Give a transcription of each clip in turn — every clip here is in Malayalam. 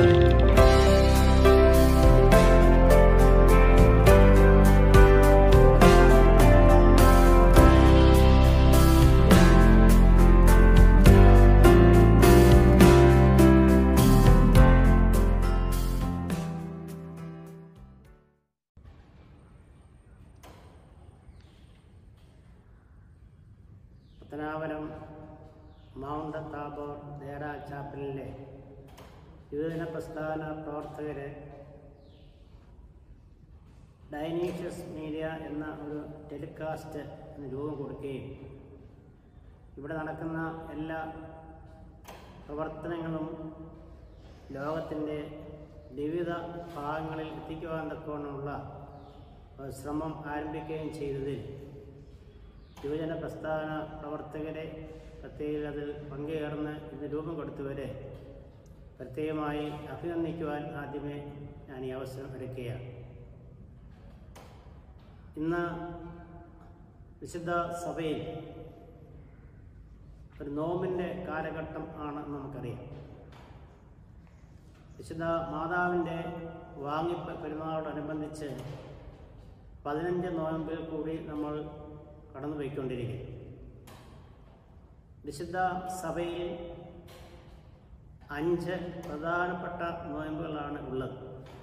പത്തനാപുരം മൗണ്ട് താബോർ ദേറ ചാപ്പലിലെ യുവജന പ്രസ്ഥാന പ്രവർത്തകരെ ഡൈനീഷ്യസ് മീഡിയ എന്ന ഒരു ടെലികാസ്റ്റ് രൂപം കൊടുക്കുകയും ഇവിടെ നടക്കുന്ന എല്ലാ പ്രവർത്തനങ്ങളും ലോകത്തിൻ്റെ വിവിധ ഭാഗങ്ങളിൽ എത്തിക്കുവാൻ തക്കവണ്ണമുള്ള ഒരു ശ്രമം ആരംഭിക്കുകയും ചെയ്തതിൽ യുവജന പ്രസ്ഥാന പ്രവർത്തകരെ പ്രത്യേകിച്ച് അതിൽ പങ്കുചേർന്ന് ഇത് രൂപം കൊടുത്തവരെ പ്രത്യേകമായി അഭിനന്ദിക്കുവാൻ ആദ്യമേ ഞാൻ ഈ അവസരം എടുക്കുകയാണ് ഇന്ന് വിശുദ്ധ സഭയിൽ ഒരു നോമ്പിൻ്റെ കാലഘട്ടം ആണെന്ന് നമുക്കറിയാം വിശുദ്ധ മാതാവിൻ്റെ വാങ്ങിപ്പ് പെരുന്നാളോടനുബന്ധിച്ച് പതിനഞ്ച് നോയമ്പിൽ കൂടി നമ്മൾ കടന്നുപോയിക്കൊണ്ടിരിക്കും വിശുദ്ധ സഭയിൽ അഞ്ച് പ്രധാനപ്പെട്ട നോയമ്പുകളാണ് ഉള്ളത്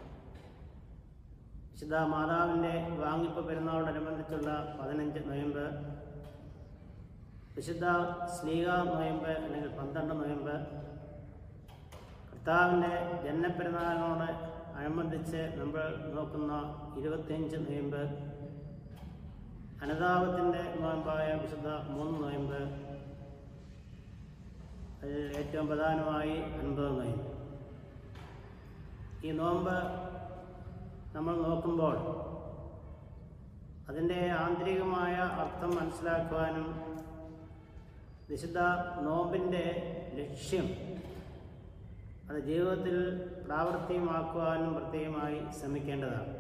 വിശുദ്ധ മാതാവിൻ്റെ വാങ്ങിപ്പ് പെരുന്നാളോടനുബന്ധിച്ചുള്ള പതിനഞ്ച് നോയമ്പ് വിശുദ്ധ സ്ലീഹ നോയമ്പ് അല്ലെങ്കിൽ പന്ത്രണ്ട് നോയമ്പ് കർത്താവിൻ്റെ ജന്മപ്പെരുന്നാളിനോട് അനുബന്ധിച്ച് നമ്മൾ നോക്കുന്ന ഇരുപത്തിയഞ്ച് നോയമ്പ് അനുതാപത്തിൻ്റെ നോയമ്പായ വിശുദ്ധ മൂന്ന് നോയമ്പ് അതിൽ ഏറ്റവും പ്രധാനമായി അൻപത് നോയമ്പ് ഈ നോമ്പ് നമ്മൾ നോക്കുമ്പോൾ അതിൻ്റെ ആന്തരികമായ അർത്ഥം മനസ്സിലാക്കുവാനും വിശുദ്ധ നോമ്പിൻ്റെ ലക്ഷ്യം അത് ജീവിതത്തിൽ പ്രാവർത്തികമാക്കുവാനും പ്രത്യേകമായി ശ്രമിക്കേണ്ടതാണ്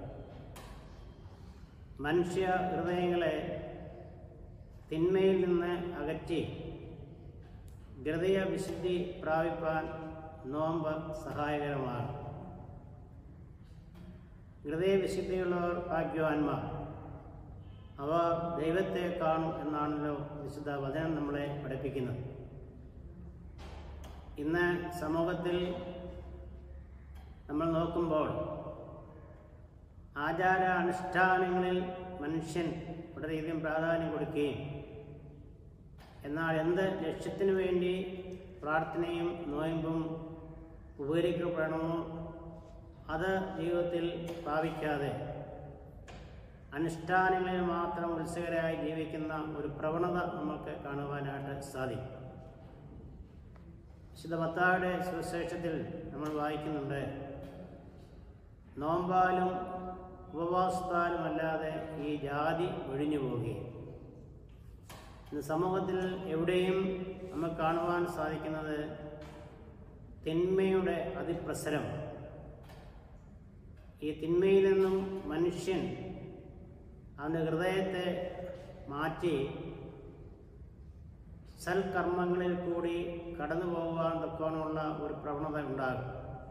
മനുഷ്യ ഹൃദയങ്ങളെ തിന്മയിൽ നിന്ന് അകറ്റി ഹൃദയ വിശുദ്ധി പ്രാപിപ്പാൻ നോമ്പ് സഹായകരമാണ് ഹൃദയവിശുദ്ധിയുള്ളവർ ഭാഗ്യവാന്മാർ അവർ ദൈവത്തെ കാണും എന്നാണല്ലോ വിശുദ്ധ വചനം നമ്മളെ പഠിപ്പിക്കുന്നത് ഇന്ന് സമൂഹത്തിൽ നമ്മൾ നോക്കുമ്പോൾ ആചാര അനുഷ്ഠാനങ്ങളിൽ മനുഷ്യൻ വളരെയധികം പ്രാധാന്യം കൊടുക്കുകയും എന്നാൽ എന്ത് ലക്ഷ്യത്തിനു വേണ്ടി പ്രാർത്ഥനയും നോയമ്പും ഉപകരിക്കപ്പെടണമോ അത് ജീവിതത്തിൽ ഭാവിക്കാതെ അനുഷ്ഠാനങ്ങളിൽ മാത്രം ഉത്സുകരായി ജീവിക്കുന്ന ഒരു പ്രവണത നമുക്ക് കാണുവാനായിട്ട് സാധിക്കും വിശുദ്ധ മത്തായുടെ സുവിശേഷത്തിൽ നമ്മൾ വായിക്കുന്നുണ്ട് നോമ്പാലും ഉപവാസത്താലും അല്ലാതെ ഈ ജാതി ഒഴിഞ്ഞു പോവുകയും ഇന്ന് സമൂഹത്തിൽ എവിടെയും നമുക്ക് കാണുവാൻ സാധിക്കുന്നത് തിന്മയുടെ അതിപ്രസരം ഈ തിന്മയിൽ നിന്നും മനുഷ്യൻ അവൻ്റെ ഹൃദയത്തെ മാറ്റി സൽക്കർമ്മങ്ങളിൽ കൂടി കടന്നു പോകുവാൻ തക്കവണ്ണമുള്ള ഒരു പ്രവണത ഉണ്ടാകും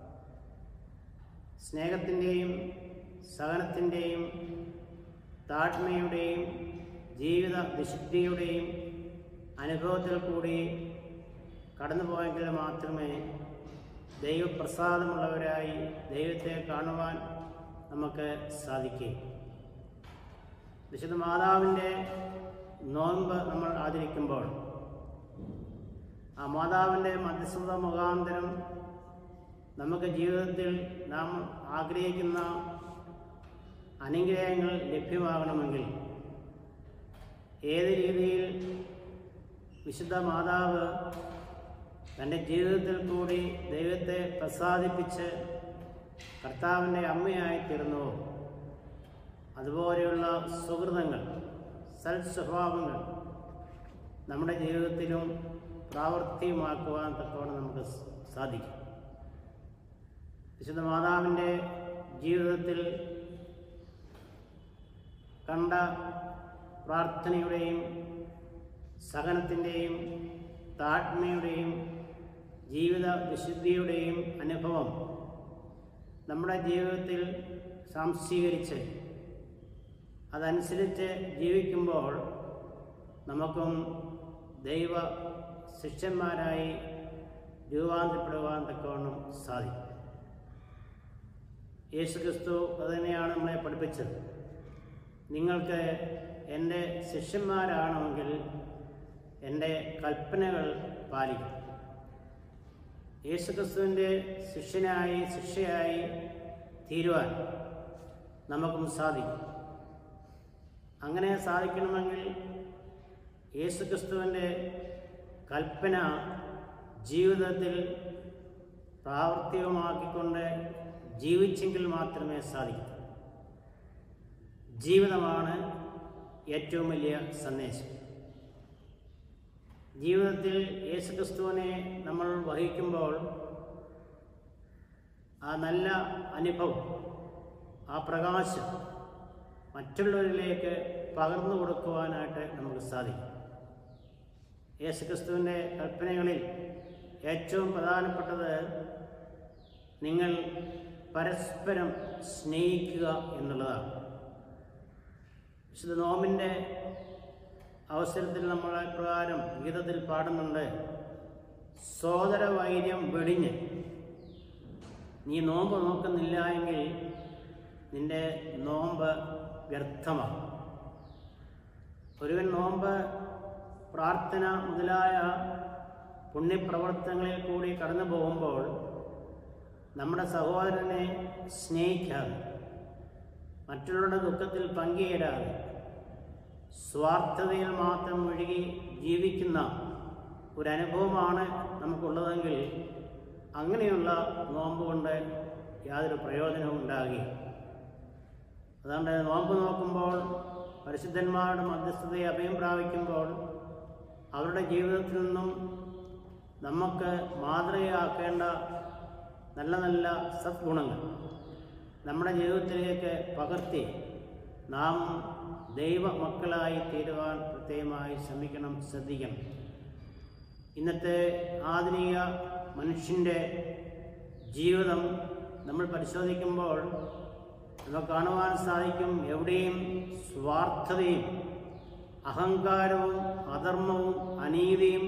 സ്നേഹത്തിൻ്റെയും സഹനത്തിൻ്റെയും താഴ്മയുടെയും ജീവിത വിശുദ്ധിയുടെയും അനുഭവത്തിൽ കൂടി കടന്നു പോയെങ്കിൽ മാത്രമേ ദൈവപ്രസാദമുള്ളവരായി ദൈവത്തെ കാണുവാൻ നമുക്ക് സാധിക്കൂ വിശുദ്ധ മാതാവിൻ്റെ നോമ്പ് നമ്മൾ ആചരിക്കുമ്പോൾ ആ മാതാവിൻ്റെ മധ്യസ്ഥത മുഖാന്തരം നമുക്ക് ജീവിതത്തിൽ നാം ആഗ്രഹിക്കുന്ന അനുഗ്രഹങ്ങൾ ലഭ്യമാകണമെങ്കിൽ ഏത് രീതിയിൽ വിശുദ്ധ മാതാവ് തൻ്റെ ജീവിതത്തിൽ കൂടി ദൈവത്തെ പ്രസാദിപ്പിച്ച് കർത്താവിൻ്റെ അമ്മയായി തീർന്നുവോ അതുപോലെയുള്ള സുഹൃതങ്ങൾ സൽ സ്വഭാവങ്ങൾ നമ്മുടെ ജീവിതത്തിലും പ്രാവർത്തികമാക്കുവാൻ തക്കവണ്ണം നമുക്ക് സാധിക്കും വിശുദ്ധ മാതാവിൻ്റെ ജീവിതത്തിൽ കണ്ട പ്രാർത്ഥനയുടെയും സഹനത്തിൻ്റെയും താഴ്മയുടെയും ജീവിത വിശുദ്ധിയുടെയും അനുഭവം നമ്മുടെ ജീവിതത്തിൽ സംശീകരിച്ച് അതനുസരിച്ച് ജീവിക്കുമ്പോൾ നമുക്കും ദൈവ ശിഷ്യന്മാരായി രൂപാന്തരപ്പെടുവാൻ തക്കവണ്ണം സാധിക്കും യേശുക്രിസ്തു അതുതന്നെയാണ് നമ്മളെ പഠിപ്പിച്ചത് നിങ്ങൾക്ക് എൻ്റെ ശിഷ്യന്മാരാണെങ്കിൽ എൻ്റെ കൽപ്പനകൾ പാലിക്കും യേശുക്രിസ്തുവിൻ്റെ ശിഷ്യനായി ശിഷ്യയായി തീരുവാൻ നമുക്കും സാധിക്കും അങ്ങനെ സാധിക്കണമെങ്കിൽ യേശുക്രിസ്തുവിൻ്റെ കൽപ്പന ജീവിതത്തിൽ പ്രാവർത്തികമാക്കിക്കൊണ്ട് ജീവിച്ചെങ്കിൽ മാത്രമേ സാധിക്കൂ ജീവിതമാണ് ഏറ്റവും വലിയ സന്ദേശം ജീവിതത്തിൽ യേശുക്രിസ്തുവിനെ നമ്മൾ വഹിക്കുമ്പോൾ ആ നല്ല അനുഭവം ആ പ്രകാശം മറ്റുള്ളവരിലേക്ക് പകർന്നു കൊടുക്കുവാനായിട്ട് നമുക്ക് സാധിക്കും യേശുക്രിസ്തുവിൻ്റെ കൽപ്പനകളിൽ ഏറ്റവും പ്രധാനപ്പെട്ടത് നിങ്ങൾ പരസ്പരം സ്നേഹിക്കുക എന്നുള്ളതാണ് വിശുദ്ധ നോമിൻ്റെ അവസരത്തിൽ നമ്മൾ പ്രകാരം ഗീതത്തിൽ പാടുന്നുണ്ട് സോദര വൈര്യം വെടിഞ്ഞ് നീ നോമ്പ് നോക്കുന്നില്ല എങ്കിൽ നിന്റെ നോമ്പ് വ്യർത്ഥമാണ് ഒരുവൻ നോമ്പ് പ്രാർത്ഥന മുതലായ പുണ്യപ്രവർത്തനങ്ങളിൽ കൂടി കടന്നു പോകുമ്പോൾ നമ്മുടെ സഹോദരനെ സ്നേഹിക്കാതെ മറ്റുള്ളവരുടെ ദുഃഖത്തിൽ പങ്കുചേരാതെ സ്വാർത്ഥതയിൽ മാത്രം ഒഴുകി ജീവിക്കുന്ന ഒരനുഭവമാണ് നമുക്കുള്ളതെങ്കിൽ അങ്ങനെയുള്ള നോമ്പ് കൊണ്ട് യാതൊരു പ്രയോജനവും ഉണ്ടാകുകയും അതുകൊണ്ട് നോമ്പ് നോക്കുമ്പോൾ പരിശുദ്ധന്മാരുടെ മധ്യസ്ഥതയെ അഭയം പ്രാപിക്കുമ്പോൾ അവരുടെ ജീവിതത്തിൽ നിന്നും നമുക്ക് മാതൃകയാക്കേണ്ട നല്ല നല്ല സദ്ഗുണങ്ങൾ നമ്മുടെ ജീവിതത്തിലേക്ക് പകർത്തി നാം ദൈവ മക്കളായി തീരുവാൻ പ്രത്യേകമായി ശ്രമിക്കണം ശ്രദ്ധിക്കണം ഇന്നത്തെ ആധുനിക മനുഷ്യൻ്റെ ജീവിതം നമ്മൾ പരിശോധിക്കുമ്പോൾ നമുക്ക് കാണുവാൻ സാധിക്കും എവിടെയും സ്വാർത്ഥതയും അഹങ്കാരവും അധർമ്മവും അനീതിയും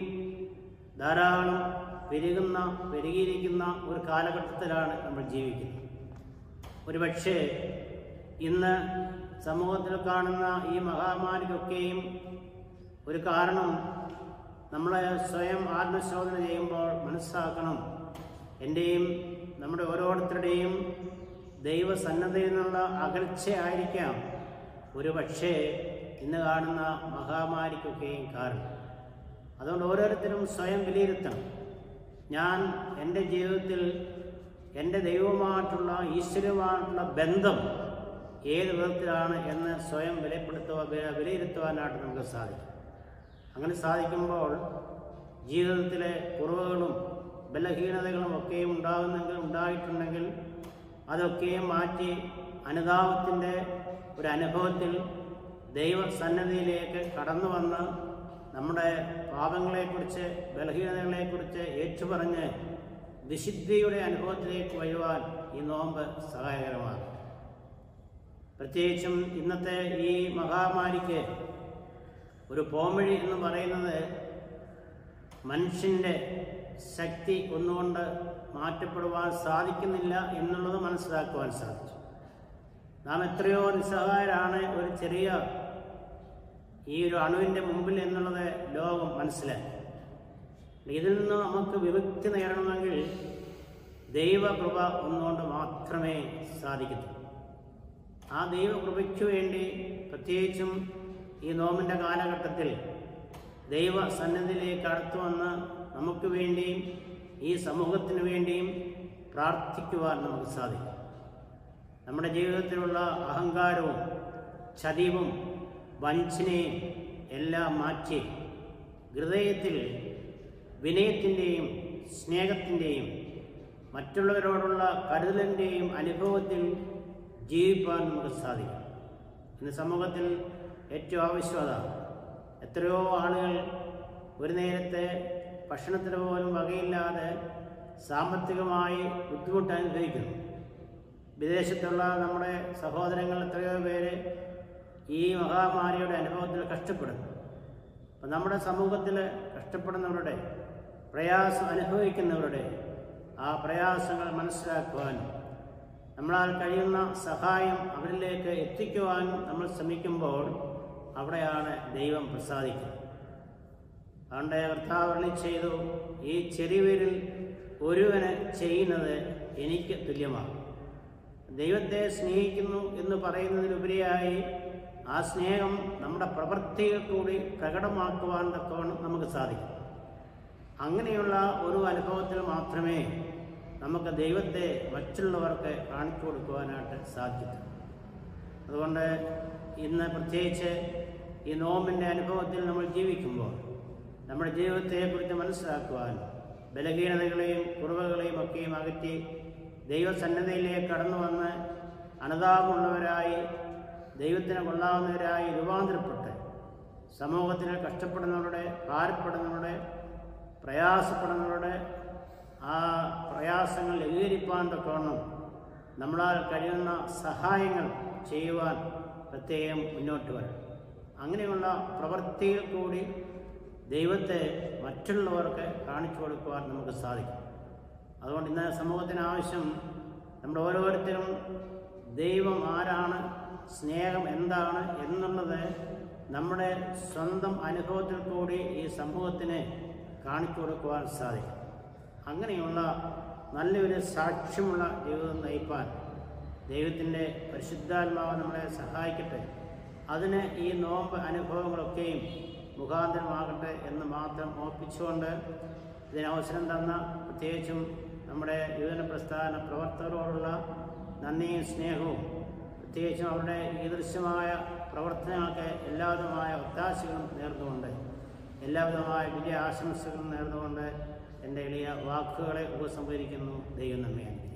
ധാരാളം പെരുകുന്ന പെരുകിയിരിക്കുന്ന ഒരു കാലഘട്ടത്തിലാണ് നമ്മൾ ജീവിക്കുന്നത് ഒരുപക്ഷെ ഇന്ന് സമൂഹത്തിൽ കാണുന്ന ഈ മഹാമാരിക്കൊക്കെയും ഒരു കാരണം നമ്മളെ സ്വയം ആത്മശോധന ചെയ്യുമ്പോൾ മനസ്സാക്കണം എൻ്റെയും നമ്മുടെ ഓരോരുത്തരുടെയും ദൈവസന്നദ്ധയിൽ നിന്നുള്ള അകൽച്ചയായിരിക്കാം ഒരു പക്ഷേ ഇന്ന് കാണുന്ന മഹാമാരിക്കൊക്കെയും കാരണം അതുകൊണ്ട് ഓരോരുത്തരും സ്വയം വിലയിരുത്തണം ഞാൻ എൻ്റെ ജീവിതത്തിൽ എൻ്റെ ദൈവവുമായിട്ടുള്ള ഈശ്വരവുമായിട്ടുള്ള ബന്ധം ഏത് വിധത്തിലാണ് എന്ന് സ്വയം വിലപ്പെടുത്തുക വില- വിലയിരുത്തുവാനായിട്ട് നമുക്ക് സാധിക്കും അങ്ങനെ സാധിക്കുമ്പോൾ ജീവിതത്തിലെ കുറവുകളും ബലഹീനതകളും ഒക്കെയും ഉണ്ടാകുന്നെങ്കിൽ ഉണ്ടായിട്ടുണ്ടെങ്കിൽ അതൊക്കെയും മാറ്റി അനുതാപത്തിൻ്റെ ഒരു അനുഭവത്തിൽ ദൈവസന്നദ്ധിയിലേക്ക് കടന്നു വന്ന് നമ്മുടെ പാപങ്ങളെക്കുറിച്ച് ബലഹീനതകളെക്കുറിച്ച് ഏറ്റുപറഞ്ഞ് വിശുദ്ധിയുടെ അനുഭവത്തിലേക്ക് വരുവാൻ ഈ നോമ്പ് സഹായകരമാണ് പ്രത്യേകിച്ചും ഇന്നത്തെ ഈ മഹാമാരിക്ക് ഒരു പോംവഴി എന്ന് പറയുന്നത് മനുഷ്യൻ്റെ ശക്തി ഒന്നുകൊണ്ട് മാറ്റപ്പെടുവാൻ സാധിക്കുന്നില്ല എന്നുള്ളത് മനസ്സിലാക്കുവാൻ സാധിച്ചു നാം എത്രയോ നിസ്സഹായരാണ് ഒരു ചെറിയ ഈ ഒരു അണുവിൻ്റെ മുമ്പിൽ എന്നുള്ളത് ലോകം മനസ്സിലാക്കി ഇതിൽ നിന്ന് നമുക്ക് വിമുക്തി നേടണമെങ്കിൽ ദൈവകൃപ ഒന്നുകൊണ്ട് മാത്രമേ സാധിക്കത്തുള്ളൂ ആ ദൈവകൃപയ്ക്ക് വേണ്ടി പ്രത്യേകിച്ചും ഈ നോമിൻ്റെ കാലഘട്ടത്തിൽ ദൈവ സന്നദ്ധിയിലേക്ക് അടുത്തു വന്ന് നമുക്ക് വേണ്ടിയും ഈ സമൂഹത്തിന് വേണ്ടിയും പ്രാർത്ഥിക്കുവാൻ നമുക്ക് സാധിക്കും നമ്മുടെ ജീവിതത്തിലുള്ള അഹങ്കാരവും ചതിവും വഞ്ചനയും എല്ലാം മാറ്റി ഹൃദയത്തിൽ വിനയത്തിൻ്റെയും സ്നേഹത്തിൻ്റെയും മറ്റുള്ളവരോടുള്ള കരുതലിൻ്റെയും അനുഭവത്തിൽ ജീവിപ്പാൻ നമുക്ക് സാധിക്കും ഇന്ന് സമൂഹത്തിൽ ഏറ്റവും ആവശ്യം അതാണ് എത്രയോ ആളുകൾ ഒരു നേരത്തെ ഭക്ഷണത്തിന് പോലും വകയില്ലാതെ സാമ്പത്തികമായി ബുദ്ധിമുട്ട് അനുഭവിക്കുന്നു വിദേശത്തുള്ള നമ്മുടെ സഹോദരങ്ങൾ എത്രയോ പേര് ഈ മഹാമാരിയുടെ അനുഭവത്തിൽ കഷ്ടപ്പെടുന്നു അപ്പം നമ്മുടെ സമൂഹത്തിൽ കഷ്ടപ്പെടുന്നവരുടെ പ്രയാസം അനുഭവിക്കുന്നവരുടെ ആ പ്രയാസങ്ങൾ മനസ്സിലാക്കുവാനും നമ്മളാൽ കഴിയുന്ന സഹായം അവരിലേക്ക് എത്തിക്കുവാനും നമ്മൾ ശ്രമിക്കുമ്പോൾ അവിടെയാണ് ദൈവം പ്രസാദിക്കുന്നത് അതുകൊണ്ട് കർത്താവ് അരുളി ചെയ്തു ഈ ചെറിയവരിൽ ഒരുവന് ചെയ്യുന്നത് എനിക്ക് തുല്യമാണ് ദൈവത്തെ സ്നേഹിക്കുന്നു എന്ന് പറയുന്നതിലുപരിയായി ആ സ്നേഹം നമ്മുടെ പ്രവൃത്തിയിൽ കൂടി പ്രകടമാക്കുവാൻ തക്കവണ്ണം നമുക്ക് സാധിക്കും അങ്ങനെയുള്ള ഒരു അനുഭവത്തിൽ മാത്രമേ നമുക്ക് ദൈവത്തെ മറ്റുള്ളവർക്ക് കാണിച്ചു കൊടുക്കുവാനായിട്ട് സാധിക്കൂ അതുകൊണ്ട് ഇന്ന് പ്രത്യേകിച്ച് ഈ നോമ്പിൻ്റെ അനുഭവത്തിൽ നമ്മൾ ജീവിക്കുമ്പോൾ നമ്മുടെ ജീവിതത്തെക്കുറിച്ച് മനസ്സിലാക്കുവാൻ ബലഹീനതകളെയും കുറവുകളെയും ഒക്കെയും അകറ്റി ദൈവസന്നദ്ധയിലേക്ക് കടന്നു വന്ന് അനുതാപമുള്ളവരായി ദൈവത്തിന് കൊള്ളാവുന്നവരായി രൂപാന്തരപ്പെട്ട് സമൂഹത്തിന് കഷ്ടപ്പെടുന്നവരുടെ ഭാരപ്പെടുന്നവരുടെ പ്രയാസപ്പെടുന്നവരുടെ ആ പ്രയാസങ്ങൾ ലഘൂകരിപ്പാൻ തക്കവണ്ണം നമ്മളാൽ കഴിയുന്ന സഹായങ്ങൾ ചെയ്യുവാൻ പ്രത്യേകം മുന്നോട്ട് വരണം അങ്ങനെയുള്ള പ്രവൃത്തിയിൽ കൂടി ദൈവത്തെ മറ്റുള്ളവർക്ക് കാണിച്ചു കൊടുക്കുവാൻ നമുക്ക് സാധിക്കും അതുകൊണ്ട് ഇന്ന് സമൂഹത്തിന് ആവശ്യം നമ്മുടെ ഓരോരുത്തരും ദൈവം ആരാണ് സ്നേഹം എന്താണ് എന്നുള്ളത് നമ്മുടെ സ്വന്തം അനുഭവത്തിൽ കൂടി ഈ സമൂഹത്തിന് കാണിച്ചു കൊടുക്കുവാൻ സാധിക്കും അങ്ങനെയുള്ള നല്ലൊരു സാക്ഷ്യമുള്ള ജീവിതം നയിപ്പാൻ ദൈവത്തിൻ്റെ പരിശുദ്ധാത്മാവ് നമ്മളെ സഹായിക്കട്ടെ അതിന് ഈ നോമ്പ് അനുഭവങ്ങളൊക്കെയും മുഖാന്തരമാകട്ടെ എന്ന് മാത്രം ഓർപ്പിച്ചുകൊണ്ട് ഇതിന് അവസരം തന്ന പ്രത്യേകിച്ചും നമ്മുടെ യുവജന പ്രസ്ഥാന പ്രവർത്തകരോടുള്ള നന്ദിയും സ്നേഹവും പ്രത്യേകിച്ചും അവരുടെ ഈദൃശ്യമായ പ്രവർത്തനങ്ങൾക്ക് എല്ലാവിധമായ ഒത്താശകളും നേർന്നുകൊണ്ട് എല്ലാവിധമായ വലിയ ആശംസകളും നേർന്നുകൊണ്ട് എൻ്റെ എളിയ വാക്കുകളെ ഉപസംഹരിക്കുന്നു ദൈവം നമ്മയാണ്